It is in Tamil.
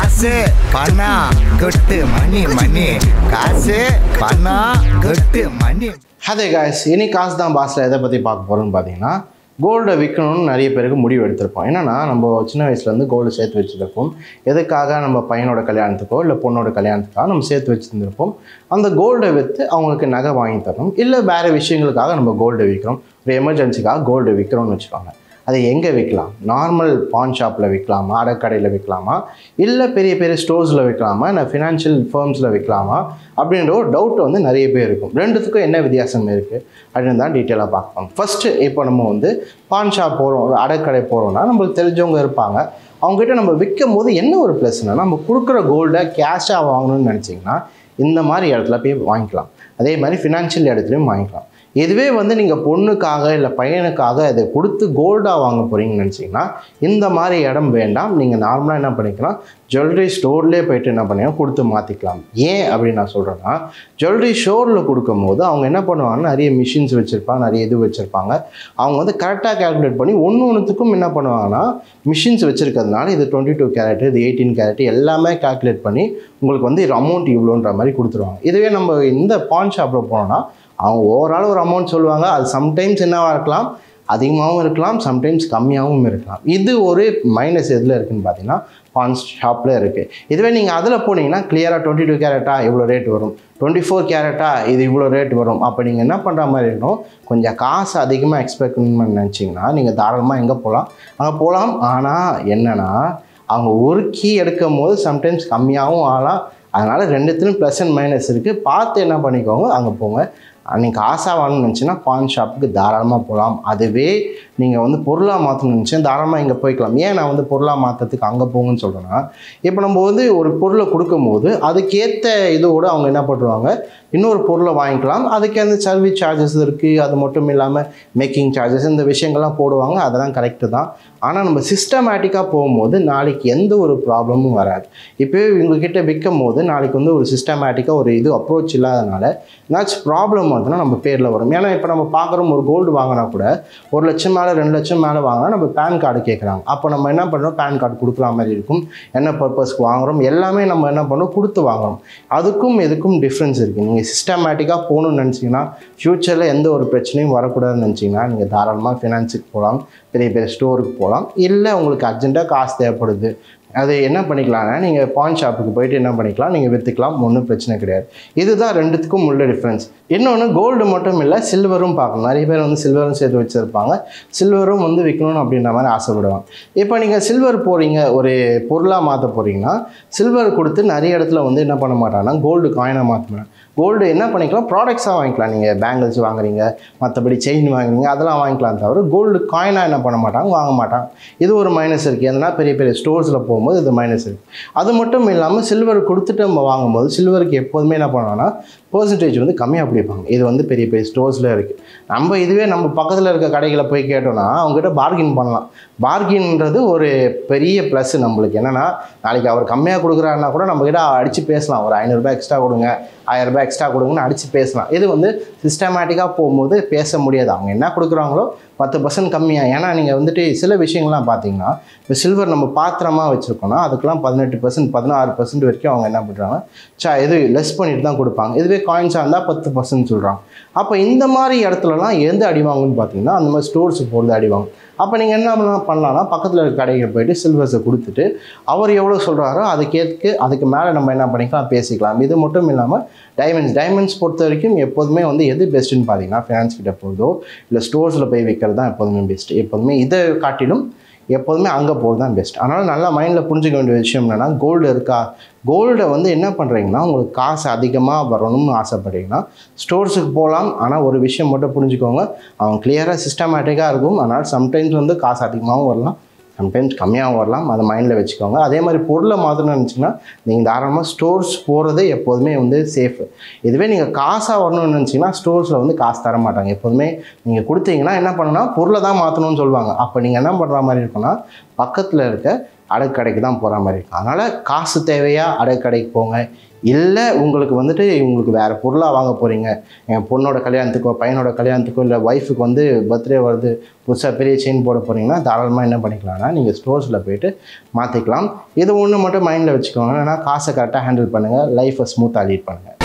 காசு பணம் கொட்டு மணி மணி காசு பணம் கொட்டு மணி அதே காய்ஸ் இனி காசு தான் பாஸில் எதை பற்றி பார்க்க போகிறோம்னு பார்த்தீங்கன்னா கோல்டை விற்கணும்னு நிறைய பேருக்கு முடிவு எடுத்திருப்போம் என்னன்னா நம்ம சின்ன வயசுலேருந்து கோல்டு சேர்த்து வச்சுருப்போம் எதுக்காக நம்ம பையனோட கல்யாணத்துக்கோ இல்லை பொண்ணோட கல்யாணத்துக்காக நம்ம சேர்த்து வச்சுருந்துருப்போம் அந்த கோல்டை விற்று அவங்களுக்கு நகை வாங்கி தரணும் இல்லை வேறு விஷயங்களுக்காக நம்ம கோல்டை விற்கிறோம் ஒரு எமர்ஜென்சிக்காக கோல்டு விற்கிறோம்னு வச்சுக்கோங்க அதை எங்கே விற்கலாம் நார்மல் பான் ஷாப்பில் விற்கலாமா அடக்கடையில் விற்கலாமா இல்லை பெரிய பெரிய ஸ்டோர்ஸில் விற்கலாமா இல்லை ஃபினான்ஷியல் ஃபர்ம்ஸில் விற்கலாமா அப்படின்ற ஒரு டவுட் வந்து நிறைய பேர் இருக்கும் ரெண்டுத்துக்கும் என்ன வித்தியாசம் இருக்குது அப்படின்னு தான் டீட்டெயிலாக பார்க்கணும் ஃபஸ்ட்டு இப்போ நம்ம வந்து பான் ஷாப் போகிறோம் ஒரு அடக்கடை போகிறோம்னா நம்மளுக்கு தெரிஞ்சவங்க இருப்பாங்க அவங்ககிட்ட நம்ம விற்கும் போது என்ன ஒரு ப்ளஸ்னா நம்ம கொடுக்குற கோல்டை கேஷாக வாங்கணும்னு நினச்சிங்கன்னா இந்த மாதிரி இடத்துல போய் வாங்கிக்கலாம் அதே மாதிரி ஃபினான்ஷியல் இடத்துலையும் வாங்கிக்கலாம் இதுவே வந்து நீங்கள் பொண்ணுக்காக இல்லை பையனுக்காக இதை கொடுத்து கோல்டாக வாங்க போகிறீங்கன்னு நினச்சிங்கன்னா இந்த மாதிரி இடம் வேண்டாம் நீங்கள் நார்மலாக என்ன பண்ணிக்கலாம் ஜுவல்லரி ஸ்டோர்லேயே போயிட்டு என்ன பண்ணிக்கலாம் கொடுத்து மாற்றிக்கலாம் ஏன் அப்படின்னு நான் சொல்கிறேன்னா ஜுவல்லரி ஸ்டோரில் கொடுக்கும்போது அவங்க என்ன பண்ணுவாங்கன்னா நிறைய மிஷின்ஸ் வச்சுருப்பாங்க நிறைய இது வச்சுருப்பாங்க அவங்க வந்து கரெக்டாக கால்குலேட் பண்ணி ஒன்று ஒன்றுத்துக்கும் என்ன பண்ணுவாங்கன்னா மிஷின்ஸ் வச்சுருக்கிறதுனால இது டுவெண்ட்டி டூ கேரட் இது எயிட்டீன் கேரட் எல்லாமே கால்குலேட் பண்ணி உங்களுக்கு வந்து அமௌண்ட் இவ்வளோன்ற மாதிரி கொடுத்துருவாங்க இதுவே நம்ம இந்த பான் ஷாப்பில் போனோம்னா அவங்க ஓவரால் ஒரு அமௌண்ட் சொல்லுவாங்க அது சம்டைம்ஸ் என்னவாக இருக்கலாம் அதிகமாகவும் இருக்கலாம் சம்டைம்ஸ் கம்மியாகவும் இருக்கலாம் இது ஒரு மைனஸ் எதில் இருக்குன்னு பார்த்தீங்கன்னா பான் ஷாப்பில் இருக்குது இதுவே நீங்கள் அதில் போனீங்கன்னா கிளியராக டுவெண்ட்டி டூ கேரட்டா இவ்வளோ ரேட் வரும் டுவெண்ட்டி ஃபோர் கேரட்டா இது இவ்வளோ ரேட் வரும் அப்போ நீங்கள் என்ன பண்ணுற மாதிரி இருக்கணும் கொஞ்சம் காசு அதிகமாக எக்ஸ்பெக்ட் பண்ணி நினச்சிங்கன்னா நீங்கள் தாராளமாக எங்கே போகலாம் அங்கே போகலாம் ஆனால் என்னென்னா அவங்க ஒரு கீ எடுக்கும் போது சம்டைம்ஸ் கம்மியாகவும் ஆகலாம் அதனால் ரெண்டுத்துலையும் ப்ளஸ் அண்ட் மைனஸ் இருக்குது பார்த்து என்ன பண்ணிக்கோங்க அங்கே போங்க நீங்கள் காசாக வாங்கணும்னு நினச்சின்னா பான் ஷாப்புக்கு தாராளமாக போகலாம் அதுவே நீங்கள் வந்து பொருளாக மாற்றணும்னு நினச்சேன் தாராளமாக இங்கே போய்க்கலாம் ஏன் நான் வந்து பொருளாக மாற்றத்துக்கு அங்கே போங்கன்னு சொல்கிறேன்னா இப்போ நம்ம வந்து ஒரு பொருளை கொடுக்கும்போது அதுக்கேற்ற இதோடு அவங்க என்ன பண்ணுவாங்க இன்னொரு பொருளை வாங்கிக்கலாம் அதுக்கு அந்த சர்வீஸ் சார்ஜஸ் இருக்குது அது மட்டும் இல்லாமல் மேக்கிங் சார்ஜஸ் இந்த விஷயங்கள்லாம் போடுவாங்க அதெல்லாம் கரெக்டு தான் ஆனால் நம்ம சிஸ்டமேட்டிக்காக போகும்போது நாளைக்கு எந்த ஒரு ப்ராப்ளமும் வராது இப்போவே உங்ககிட்ட விற்கும் போது நாளைக்கு வந்து ஒரு சிஸ்டமேட்டிக்காக ஒரு இது அப்ரோச் இல்லாதனால ஏதாச்சும் ப்ராப்ளம் வந்துன்னா நம்ம பேரில் வரும் ஏன்னா இப்போ நம்ம பார்க்குறோம் ஒரு கோல்டு வாங்கினா கூட ஒரு லட்சம் மேலே ரெண்டு லட்சம் மேலே வாங்கினா நம்ம பேன் கார்டு கேட்குறாங்க அப்போ நம்ம என்ன பண்ணுறோம் பேன் கார்டு கொடுக்குற மாதிரி இருக்கும் என்ன பர்பஸ்க்கு வாங்குறோம் எல்லாமே நம்ம என்ன பண்ணுறோம் கொடுத்து வாங்குறோம் அதுக்கும் இதுக்கும் டிஃப்ரென்ஸ் இருக்குது நீங்கள் சிஸ்டமேட்டிக்காக போகணும்னு நினச்சிங்கன்னா ஃப்யூச்சரில் எந்த ஒரு பிரச்சனையும் வரக்கூடாதுன்னு நினச்சிங்கன்னா நீங்கள் தாராளமாக ஃபினான்ஸுக்கு போகலாம் பெரிய பெரிய ஸ்டோருக்கு போகலாம் இல்லை உங்களுக்கு அர்ஜென்ட்டாக காசு தேவைப்படுது அது என்ன பண்ணிக்கலாம்னா நீங்கள் பான் ஷாப்புக்கு போயிட்டு என்ன பண்ணிக்கலாம் நீங்கள் விற்றுக்கலாம் ஒன்றும் பிரச்சனை கிடையாது இதுதான் ரெண்டுத்துக்கும் உள்ள டிஃப்ரென்ஸ் இன்னொன்று கோல்டு மட்டும் இல்லை சில்வரும் பார்க்கணும் நிறைய பேர் வந்து சில்வரும் சேர்த்து வச்சுருப்பாங்க சில்வரும் வந்து விற்கணும் அப்படின்ற மாதிரி ஆசைப்படுவாங்க இப்போ நீங்கள் சில்வர் போகிறீங்க ஒரு பொருளாக மாற்ற போகிறீங்கன்னா சில்வர் கொடுத்து நிறைய இடத்துல வந்து என்ன பண்ண மாட்டாங்கன்னா கோல்டு காயினாக மாற்றணும் கோல்டு என்ன பண்ணிக்கலாம் ப்ராடக்ட்ஸாக வாங்கிக்கலாம் நீங்கள் பேங்கிள்ஸ் வாங்குறீங்க மற்றபடி செயின் வாங்குறீங்க அதெல்லாம் வாங்கிக்கலாம் தவிர கோல்டு காயினாக என்ன பண்ண மாட்டாங்க வாங்க மாட்டாங்க இது ஒரு மைனஸ் இருக்குது எதனா பெரிய பெரிய ஸ்டோர்ஸில் போகும்போது இது மைனஸ் இருக்குது அது மட்டும் இல்லாமல் சில்வர் கொடுத்துட்டு நம்ம வாங்கும்போது சில்வருக்கு எப்போதுமே என்ன பண்ணுவாங்கன்னா பர்சன்டேஜ் வந்து கம்மியாக பிடிப்பாங்க இது வந்து பெரிய பெரிய ஸ்டோர்ஸில் இருக்குது நம்ம இதுவே நம்ம பக்கத்தில் இருக்க கடைகளை போய் கேட்டோம்னா அவங்ககிட்ட பார்கின் பண்ணலாம் பார்கின்றது ஒரு பெரிய ப்ளஸ் நம்மளுக்கு என்னென்னா நாளைக்கு அவர் கம்மியாக கொடுக்குறாருன்னா கூட நம்மக்கிட்ட அடித்து பேசலாம் ஒரு ஐநூறுரூபா எக்ஸ்ட்ரா கொடுங்க ஆயிரரூபா எக்ஸ்ட்ரா கொடுங்கன்னு அடித்து பேசலாம் இது வந்து சிஸ்டமேட்டிக்காக போகும்போது பேச முடியாது அவங்க என்ன கொடுக்குறாங்களோ பத்து பர்சன்ட் கம்மியாக ஏன்னா நீங்கள் வந்துட்டு சில விஷயங்கள்லாம் பார்த்தீங்கன்னா இப்போ சில்வர் நம்ம பாத்திரமாக வச்சுருக்கோம்னா அதுக்கெல்லாம் பதினெட்டு பர்சன்ட் பதினாறு பர்சன்ட் வரைக்கும் அவங்க என்ன பண்ணுறாங்க சா இது லெஸ் பண்ணிட்டு தான் கொடுப்பாங்க இதுவே காயின்ஸாக இருந்தால் பத்து பர்சன்ட் சொல்கிறாங்க அப்போ இந்த மாதிரி இடத்துலலாம் எந்த அடி வாங்குன்னு பார்த்தீங்கன்னா அந்த மாதிரி ஸ்டோர்ஸுக்கு போகிறது அடி வாங்கும் அப்போ நீங்கள் என்ன பண்ணலாம் பண்ணலாம்னா பக்கத்தில் இருக்க கடைக்கு போயிட்டு சில்வர்ஸை கொடுத்துட்டு அவர் எவ்வளோ சொல்கிறாரோ அதுக்கேற்று அதுக்கு மேலே நம்ம என்ன பண்ணிக்கலாம் பேசிக்கலாம் இது மட்டும் இல்லாமல் டைமண்ட்ஸ் டைமண்ட்ஸ் பொறுத்த வரைக்கும் எப்போதுமே வந்து எது பெஸ்ட்டுன்னு பார்த்தீங்கன்னா ஃபினான்ஸ் கிட்ட போகிறதோ இல்லை ஸ்டோர்ஸில் போய் விற்கிறது தான் எப்போதுமே பெஸ்ட்டு எப்போதுமே இதை காட்டிலும் எப்போதுமே அங்கே போகிறது தான் பெஸ்ட் அதனால் நல்லா மைண்டில் புரிஞ்சுக்க வேண்டிய விஷயம் என்னென்னா கோல்டு இருக்கா கோல்டை வந்து என்ன பண்ணுறீங்கன்னா உங்களுக்கு காசு அதிகமாக வரணும்னு ஆசைப்படுறீங்கன்னா ஸ்டோர்ஸுக்கு போகலாம் ஆனால் ஒரு விஷயம் மட்டும் புரிஞ்சுக்கோங்க அவங்க கிளியராக சிஸ்டமேட்டிக்காக இருக்கும் அதனால் சம்டைம்ஸ் வந்து காசு அதிகமாகவும் வரலாம் சம்டைம்ஸ் கம்மியாகவும் வரலாம் அதை மைண்டில் வச்சுக்கோங்க அதே மாதிரி பொருளை மாற்றணும்னு நினச்சிங்கன்னா நீங்கள் தாராளமாக ஸ்டோர்ஸ் போகிறது எப்போதுமே வந்து சேஃபு இதுவே நீங்கள் காசாக வரணும்னு நினச்சிங்கன்னா ஸ்டோர்ஸில் வந்து காசு தர மாட்டாங்க எப்போதுமே நீங்கள் கொடுத்தீங்கன்னா என்ன பண்ணணும்னா பொருளை தான் மாற்றணும்னு சொல்லுவாங்க அப்போ நீங்கள் என்ன பண்ணுற மாதிரி இருக்குன்னா பக்கத்தில் இருக்க அடகு கடைக்கு தான் போகிற மாதிரி இருக்கும் அதனால் காசு தேவையா அடகு கடைக்கு போங்க இல்லை உங்களுக்கு வந்துட்டு உங்களுக்கு வேறு பொருளாக வாங்க போகிறீங்க என் பொண்ணோட கல்யாணத்துக்கோ பையனோட கல்யாணத்துக்கோ இல்லை ஒய்ஃபுக்கு வந்து பர்த்டே வருது புதுசாக பெரிய செயின் போட போகிறீங்கன்னா தாராளமாக என்ன பண்ணிக்கலாம்னா நீங்கள் ஸ்டோர்ஸில் போயிட்டு மாற்றிக்கலாம் இது ஒன்று மட்டும் மைண்டில் வச்சுக்கோங்க ஏன்னா காசை கரெக்டாக ஹேண்டில் பண்ணுங்கள் லைஃப்பை ஸ்மூத்தாக லீட் பண்ணுங்கள்